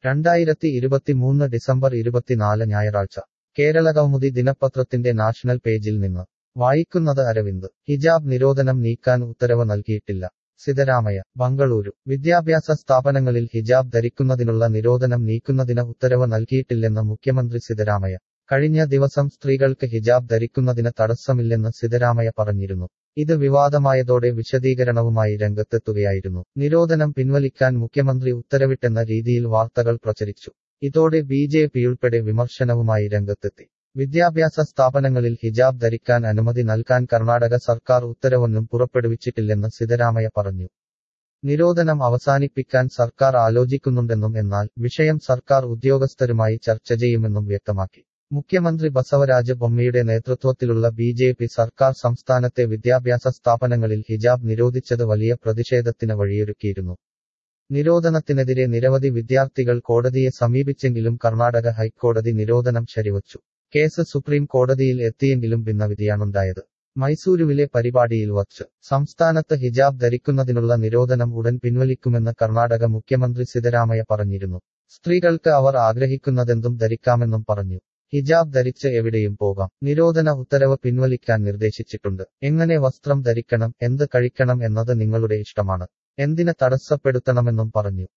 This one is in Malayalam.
രണ്ടായിരത്തി ഇരുപത്തിമൂന്ന് ഡിസംബർ ഇരുപത്തിനാല് ഞായറാഴ്ച കേരള കൗമുദി ദിനപത്രത്തിന്റെ നാഷണൽ പേജിൽ നിന്ന് വായിക്കുന്നത് അരവിന്ദ് ഹിജാബ് നിരോധനം നീക്കാൻ ഉത്തരവ് നൽകിയിട്ടില്ല സിദ്ധരാമയ്യ ബംഗളൂരു വിദ്യാഭ്യാസ സ്ഥാപനങ്ങളിൽ ഹിജാബ് ധരിക്കുന്നതിനുള്ള നിരോധനം നീക്കുന്നതിന് ഉത്തരവ് നൽകിയിട്ടില്ലെന്ന് മുഖ്യമന്ത്രി സിദ്ധരാമയ്യ കഴിഞ്ഞ ദിവസം സ്ത്രീകൾക്ക് ഹിജാബ് ധരിക്കുന്നതിന് തടസ്സമില്ലെന്ന് സിദ്ധരാമയ്യ പറഞ്ഞിരുന്നു ഇത് വിവാദമായതോടെ വിശദീകരണവുമായി രംഗത്തെത്തുകയായിരുന്നു നിരോധനം പിൻവലിക്കാൻ മുഖ്യമന്ത്രി ഉത്തരവിട്ടെന്ന രീതിയിൽ വാർത്തകൾ പ്രചരിച്ചു ഇതോടെ ബി ജെ പിയുൾപ്പെടെ വിമർശനവുമായി രംഗത്തെത്തി വിദ്യാഭ്യാസ സ്ഥാപനങ്ങളിൽ ഹിജാബ് ധരിക്കാൻ അനുമതി നൽകാൻ കർണാടക സർക്കാർ ഉത്തരവൊന്നും പുറപ്പെടുവിച്ചിട്ടില്ലെന്ന് സിദ്ധരാമയ്യ പറഞ്ഞു നിരോധനം അവസാനിപ്പിക്കാൻ സർക്കാർ ആലോചിക്കുന്നുണ്ടെന്നും എന്നാൽ വിഷയം സർക്കാർ ഉദ്യോഗസ്ഥരുമായി ചർച്ച ചെയ്യുമെന്നും വ്യക്തമാക്കി മുഖ്യമന്ത്രി ബസവരാജ ബൊമ്മയുടെ നേതൃത്വത്തിലുള്ള ബി ജെ പി സർക്കാർ സംസ്ഥാനത്തെ വിദ്യാഭ്യാസ സ്ഥാപനങ്ങളിൽ ഹിജാബ് നിരോധിച്ചത് വലിയ പ്രതിഷേധത്തിന് വഴിയൊരുക്കിയിരുന്നു നിരോധനത്തിനെതിരെ നിരവധി വിദ്യാർത്ഥികൾ കോടതിയെ സമീപിച്ചെങ്കിലും കർണാടക ഹൈക്കോടതി നിരോധനം ശരിവച്ചു കേസ് സുപ്രീം കോടതിയിൽ എത്തിയെങ്കിലും ഭിന്നവിധിയാണുണ്ടായത് മൈസൂരുവിലെ പരിപാടിയിൽ വച്ച് സംസ്ഥാനത്ത് ഹിജാബ് ധരിക്കുന്നതിനുള്ള നിരോധനം ഉടൻ പിൻവലിക്കുമെന്ന് കർണാടക മുഖ്യമന്ത്രി സിദ്ധരാമയ്യ പറഞ്ഞിരുന്നു സ്ത്രീകൾക്ക് അവർ ആഗ്രഹിക്കുന്നതെന്തും ധരിക്കാമെന്നും പറഞ്ഞു ഹിജാബ് ധരിച്ച് എവിടെയും പോകാം നിരോധന ഉത്തരവ് പിൻവലിക്കാൻ നിർദ്ദേശിച്ചിട്ടുണ്ട് എങ്ങനെ വസ്ത്രം ധരിക്കണം എന്ത് കഴിക്കണം എന്നത് നിങ്ങളുടെ ഇഷ്ടമാണ് എന്തിന് തടസ്സപ്പെടുത്തണമെന്നും പറഞ്ഞു